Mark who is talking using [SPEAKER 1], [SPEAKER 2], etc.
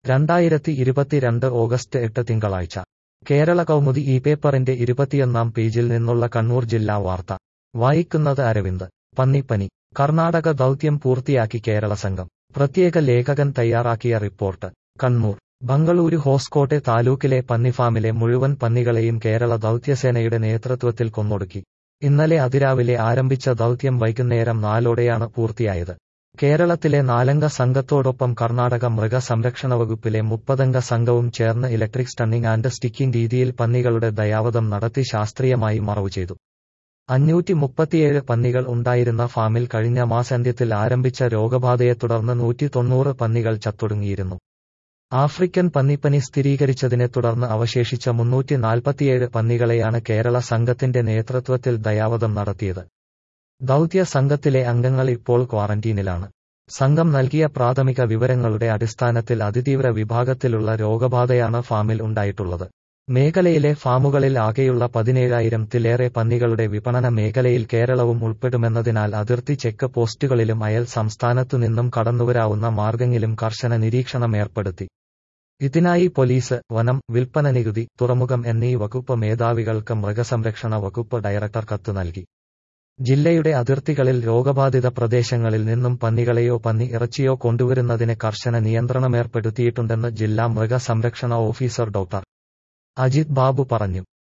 [SPEAKER 1] രണ്ടായിരത്തി ഇരുപത്തിരണ്ട് ഓഗസ്റ്റ് എട്ട് തിങ്കളാഴ്ച കേരള കൗമുദി ഈ പേപ്പറിന്റെ ഇരുപത്തിയൊന്നാം പേജിൽ നിന്നുള്ള കണ്ണൂർ ജില്ലാ വാർത്ത വായിക്കുന്നത് അരവിന്ദ് പന്നിപ്പനി കർണാടക ദൗത്യം പൂർത്തിയാക്കി കേരള സംഘം പ്രത്യേക ലേഖകൻ തയ്യാറാക്കിയ റിപ്പോർട്ട് കണ്ണൂർ ബംഗളൂരു ഹോസ്കോട്ടെ താലൂക്കിലെ പന്നിഫാമിലെ മുഴുവൻ പന്നികളെയും കേരള ദൗത്യസേനയുടെ നേതൃത്വത്തിൽ കൊന്നൊടുക്കി ഇന്നലെ അതിരാവിലെ ആരംഭിച്ച ദൗത്യം വൈകുന്നേരം നാലോടെയാണ് പൂർത്തിയായത് കേരളത്തിലെ നാലംഗ സംഘത്തോടൊപ്പം കർണാടക മൃഗസംരക്ഷണ വകുപ്പിലെ മുപ്പതംഗ സംഘവും ചേർന്ന് ഇലക്ട്രിക് സ്റ്റണ്ണിംഗ് ആൻഡ് സ്റ്റിക്കിംഗ് രീതിയിൽ പന്നികളുടെ ദയാവധം നടത്തി ശാസ്ത്രീയമായി മറവു ചെയ്തു അഞ്ഞൂറ്റി മുപ്പത്തിയേഴ് പന്നികൾ ഉണ്ടായിരുന്ന ഫാമിൽ കഴിഞ്ഞ മാസാന്ത്യത്തിൽ ആരംഭിച്ച രോഗബാധയെ തുടർന്ന് നൂറ്റി തൊണ്ണൂറ് പന്നികൾ ചത്തൊടുങ്ങിയിരുന്നു ആഫ്രിക്കൻ പന്നിപ്പനി സ്ഥിരീകരിച്ചതിനെ തുടർന്ന് അവശേഷിച്ച മുന്നൂറ്റി നാൽപ്പത്തിയേഴ് പന്നികളെയാണ് കേരള സംഘത്തിന്റെ നേതൃത്വത്തിൽ ദയാവധം നടത്തിയത് ദൗത്യ സംഘത്തിലെ അംഗങ്ങൾ ഇപ്പോൾ ക്വാറന്റീനിലാണ് സംഘം നൽകിയ പ്രാഥമിക വിവരങ്ങളുടെ അടിസ്ഥാനത്തിൽ അതിതീവ്ര വിഭാഗത്തിലുള്ള രോഗബാധയാണ് ഫാമിൽ ഉണ്ടായിട്ടുള്ളത് മേഖലയിലെ ഫാമുകളിൽ ആകെയുള്ള പതിനേഴായിരത്തിലേറെ പന്നികളുടെ വിപണന മേഖലയിൽ കേരളവും ഉൾപ്പെടുമെന്നതിനാൽ അതിർത്തി ചെക്ക് പോസ്റ്റുകളിലും അയൽ സംസ്ഥാനത്തുനിന്നും കടന്നുവരാവുന്ന മാർഗങ്ങളിലും കർശന നിരീക്ഷണം ഏർപ്പെടുത്തി ഇതിനായി പോലീസ് വനം വിൽപ്പന നികുതി തുറമുഖം എന്നീ വകുപ്പ് മേധാവികൾക്ക് മൃഗസംരക്ഷണ വകുപ്പ് ഡയറക്ടർ കത്ത് നൽകി ജില്ലയുടെ അതിർത്തികളിൽ രോഗബാധിത പ്രദേശങ്ങളിൽ നിന്നും പന്നികളെയോ പന്നി ഇറച്ചിയോ കൊണ്ടുവരുന്നതിന് കർശന നിയന്ത്രണമേർപ്പെടുത്തിയിട്ടുണ്ടെന്ന് ജില്ലാ മൃഗസംരക്ഷണ ഓഫീസർ ഡോക്ടർ അജിത് ബാബു പറഞ്ഞു